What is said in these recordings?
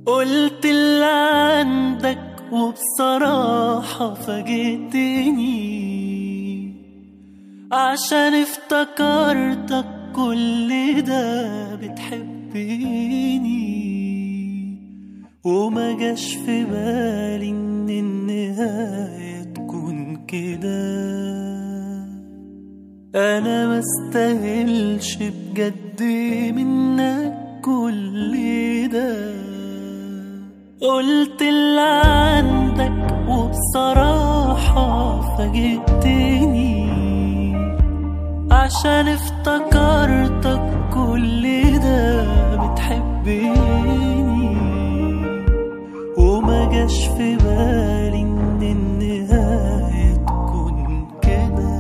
قلت اللي عندك وبصراحة فاجئتني عشان افتكرتك كل ده بتحبني وما جاش في بالي ان النهاية تكون كده انا ما استاهلش بجد منك كل ده قلت اللي عندك وبصراحة فاجئتني عشان افتكرتك كل ده بتحبني وما جاش في بالي ان النهاية تكون كده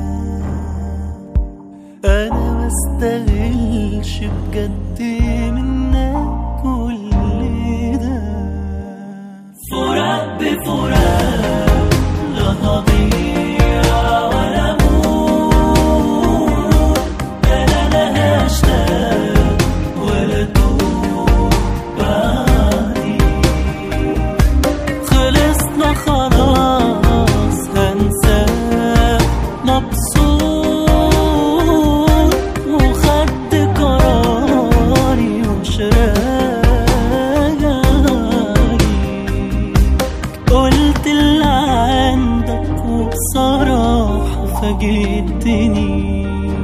انا ما استاهلش بجد منك كل ده فراق بفراق لا تضيع ولا موت انا لا هشتاق ولا توب بعدي خلصنا خلاص هنساه مبسوط وخدت قراري ومش راجعلي قلت اللي عندك وبصراحة فاجئتني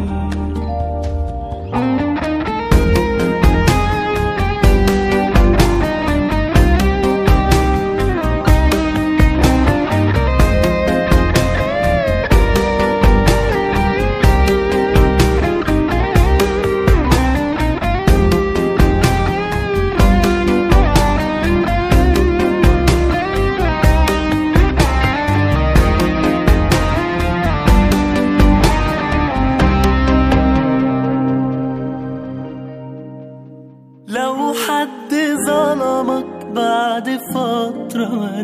لو حد ظلمك بعد فترة ما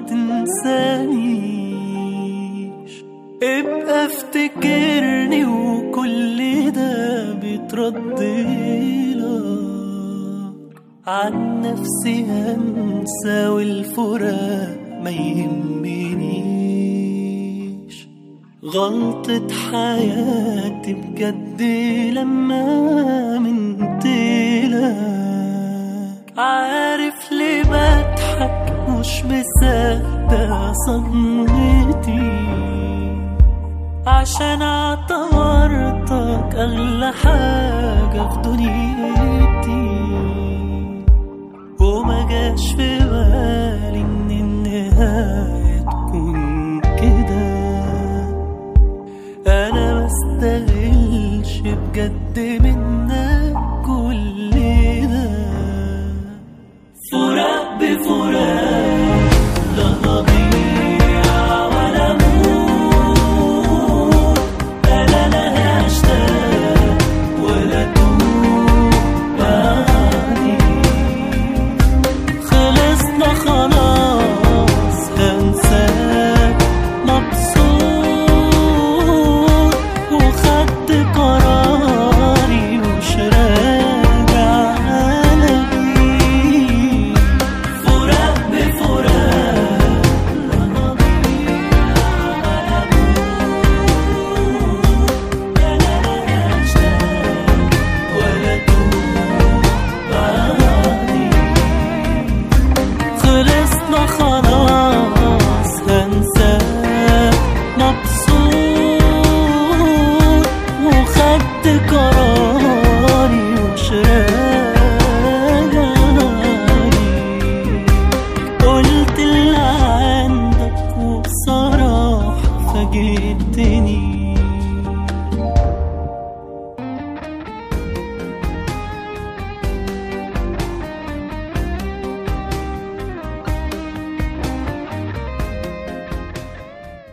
تنسانيش ابقى افتكرني وكل ده بيترد لك عن نفسي هنسى والفراق ما يهمنيش غلطة حياتي بجد لما منتلك عارف ليه بضحك مش مصدق صدمتي عشان اعتبرتك اغلى حاجة في دنيتي